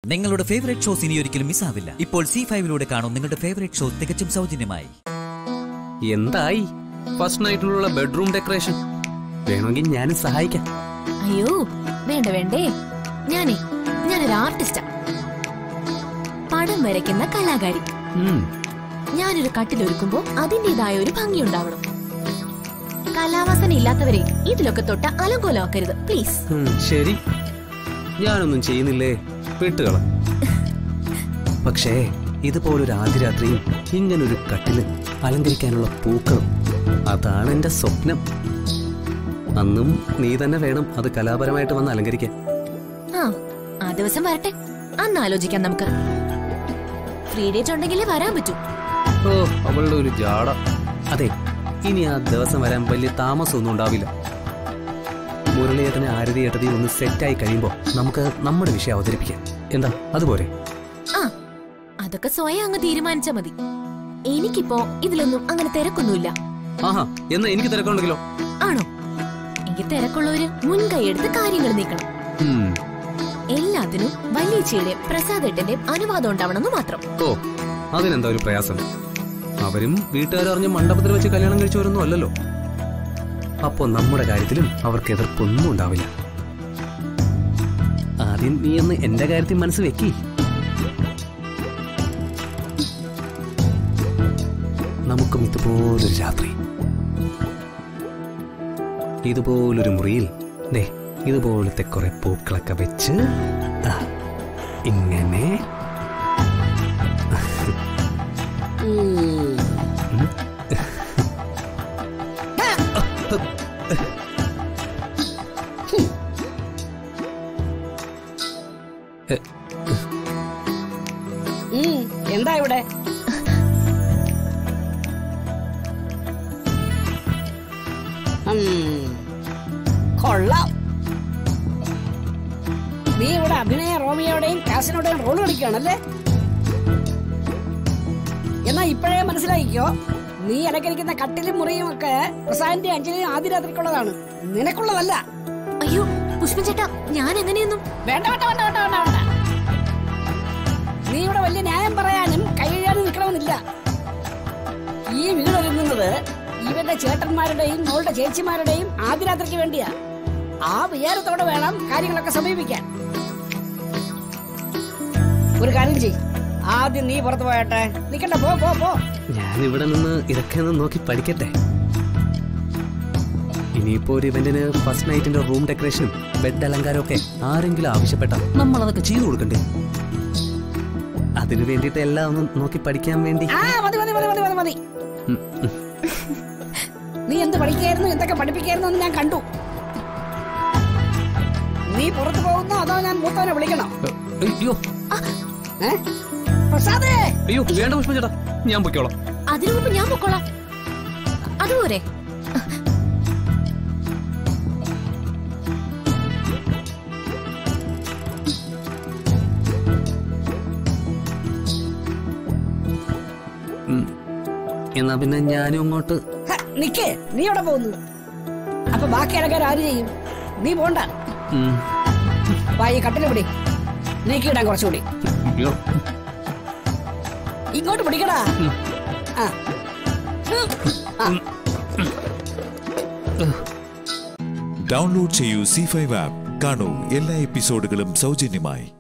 നിങ്ങളുടെ favourite shows ഇനി ഒരിക്കലും മിസ്സാവില്ല ഇപ്പോൾ സി ഫൈവിലൂടെ കാണും നിങ്ങളുടെ ഫേവറേറ്റ് ഷോ തികച്ചും സൗജന്യമായി എന്തായി ഫസ്റ്റ് നൈറ്റിലുള്ള ബെഡ്റൂം ഡെക്കറേഷൻ വേണമെങ്കിൽ ഞാനും സഹായിക്കാം അയ്യോ വേണ്ട വേണ്ടേ ഞാനേ ഞാനൊരു ആർട്ടിസ്റ്റാ പടം വരയ്ക്കുന്ന കലാകാരി ഉം, ഞാനൊരു കട്ടിലൊരുക്കുമ്പോ അതിന്റേതായ ഒരു ഭംഗി ഉണ്ടാവണം കലാവാസന ഇല്ലാത്തവരെ ഇതിലൊക്കെ തൊട്ട് അലങ്കോലമാക്കരുത് പ്ലീസ് ഉം, ശരി ഞാനൊന്നും ചെയ്യുന്നില്ലേ വിട്ടുകള പക്ഷേ ഇതുപോലൊരു ആദ്യ രാത്രിയും ഇങ്ങനൊരു കട്ടില് അലങ്കരിക്കാനുള്ള പൂക്കളും അതാണ് എന്റെ സ്വപ്നം അന്നും നീ തന്നെ വേണം അത് കലാപരമായിട്ട് വന്ന് അലങ്കരിക്കാൻ ആ ആ ദിവസം വരട്ടെ അന്ന് ആലോചിക്കാം നമുക്ക് ഫ്രീ ഡേറ്റ് ഉണ്ടെങ്കിലേ വരാൻ പറ്റൂ ഓ അവളുടെ ഒരു ജാട അതെ ഇനി ആ ദിവസം വരാൻ വലിയ താമസമൊന്നും ഉണ്ടാവില്ല മുരളിയേട്ടനെ ആരതി ഏട്ടതി ഒന്ന് സെറ്റായി കഴിയുമ്പോൾ നമുക്ക് നമ്മുടെ വിഷയം അവതരിപ്പിക്കാം എന്താ അതുപോലെ ആ അതൊക്കെ സ്വയം അങ്ങ് തീരുമാനിച്ചാ മതി എനിക്കിപ്പോ ഇതിലൊന്നും അങ്ങനെ തിരക്കൊന്നുമില്ല ആഹാ എന്നാ എനിക്ക് തിരക്കുണ്ടെങ്കിലോ ആണോ എങ്കിൽ തിരക്കുള്ളവര് മുൻകൈ എടുത്ത് കാര്യങ്ങൾ നീക്കണം ഉം. എല്ലാത്തിനും വല്യച്ചയുടെയും പ്രസാദേട്ടന്റെയും അനുവാദം ഉണ്ടാവണമെന്ന് മാത്രം ഓ അതിനെന്താ ഒരു പ്രയാസം അവരും വീട്ടുകാരറിഞ്ഞ് മണ്ഡപത്തിൽ വെച്ച് കല്യാണം കഴിച്ചു വരുന്നു അല്ലല്ലോ അപ്പോ നമ്മുടെ കാര്യത്തിലും അവർക്ക് എതിർപ്പൊന്നും ഉണ്ടാവില്ല ആദ്യം നീ ഒന്ന് എന്റെ കാര്യത്തിൽ മനസ്സ് വെക്കി നമുക്കും ഇതുപോലൊരു രാത്രി ഇതുപോലൊരു മുറിയിൽ ദേ ഇതുപോലത്തെ കുറെ പൂക്കളൊക്കെ വെച്ച് ആ, ഇങ്ങനെ ഉം, എന്താ ഇവിടെ ഉം, കൊള്ളാം നീ ഇവിടെ അഭിനയ റോമിയോടെയും കാസിനോടെയും റോൾ കളിക്കുകയാണല്ലേ എന്നാ ഇപ്പോഴേ മനസ്സിലാക്കിക്കോ നീ അലങ്കരിക്കുന്ന കട്ടിലും മുറിയും ഒക്കെ പ്രസാദിന്റെ അഞ്ജലിയും ആദ്യ രാത്രിക്കുള്ളതാണ് നിനക്കുള്ളതല്ല അയ്യോ പുഷ്പൻ ചേട്ടാ ഞാൻ എങ്ങനെയൊന്നും വേണ്ട വേണ്ട വേണ്ട വേണ്ട വേണ്ട വേണ്ട നീ ഇവിടെ വലിയ ന്യായം പറയാനും കൈകാനും നിൽക്കണമെന്നില്ല ഈ വീട് ഒരുങ്ങുന്നത് ഇവന്റെ ചേട്ടന്മാരുടെയും മോളുടെ ചേച്ചിമാരുടെയും ആദ്യരാത്രിക്ക് വേണ്ടിയാ ആ വിചാരത്തോടെ വേണം കാര്യങ്ങളൊക്കെ സമീപിക്കാൻ ഒരു കാര്യം ചെയ് ആദ്യം നീ പുറത്തു പോയട്ടെ നിക്കണ്ട പോ പോ പോ ഞാൻ ഇവിടെ നിന്ന് ഇതൊക്കെ ഒന്ന് നോക്കി പഠിക്കട്ടെ ഇനിയിപ്പോ ഒരു ഇവന്റിന് ഫസ്റ്റ് നൈറ്റിന്റെ റൂം ഡെക്കറേഷനും ബെഡ് അലങ്കാരവും ഒക്കെ ആരെങ്കിലും ആവശ്യപ്പെട്ട നമ്മൾ അതൊക്കെ ചെയ്തു കൊടുക്കണ്ടേ അതിനു വേണ്ടിയിട്ട് എല്ലാം ഒന്ന് നോക്കി പഠിക്കാൻ വേണ്ടി ആ മതി മതി മതി മതി മതി മതി ഉം, ഉം. നീ എന്ത് പഠിക്കായിരുന്നു എന്തൊക്കെ പഠിപ്പിക്കായിരുന്നു എന്ന് ഞാൻ കണ്ടു നീ പുറത്തു പോകുന്നോ അതോ ഞാൻ മൂത്തവനെ വിളിക്കണോ അയ്യോ ഏ? പ്രസാദേ അയ്യോ വേണ്ട പുഷ്പം ചേട്ടാ ഞാൻ പൊയ്ക്കോളാം അതിനു മുമ്പ് ഞാൻ പൊക്കോളാം അതുപോരെ ഉം. എന്നാ പിന്നെ ഞാനും അങ്ങോട്ട് ഹ, നിക്ക് നീ എവിടെ പോകുന്നു അപ്പൊ ബാക്കി ആൾക്കാർ ആര് ചെയ്യും നീ പോണ്ട ഉം. വാ ഈ കട്ടില് പിടി നീക്കിയിടാൻ കുറച്ചുകൂടി അയ്യോ ഇങ്ങോട്ട് പിടിക്കടാ ആ ഡൗൺലോഡ് ചെയ്യൂ സി ഫൈവ് ആപ്പ് കാണൂ എല്ലാ എപ്പിസോഡുകളും സൗജന്യമായി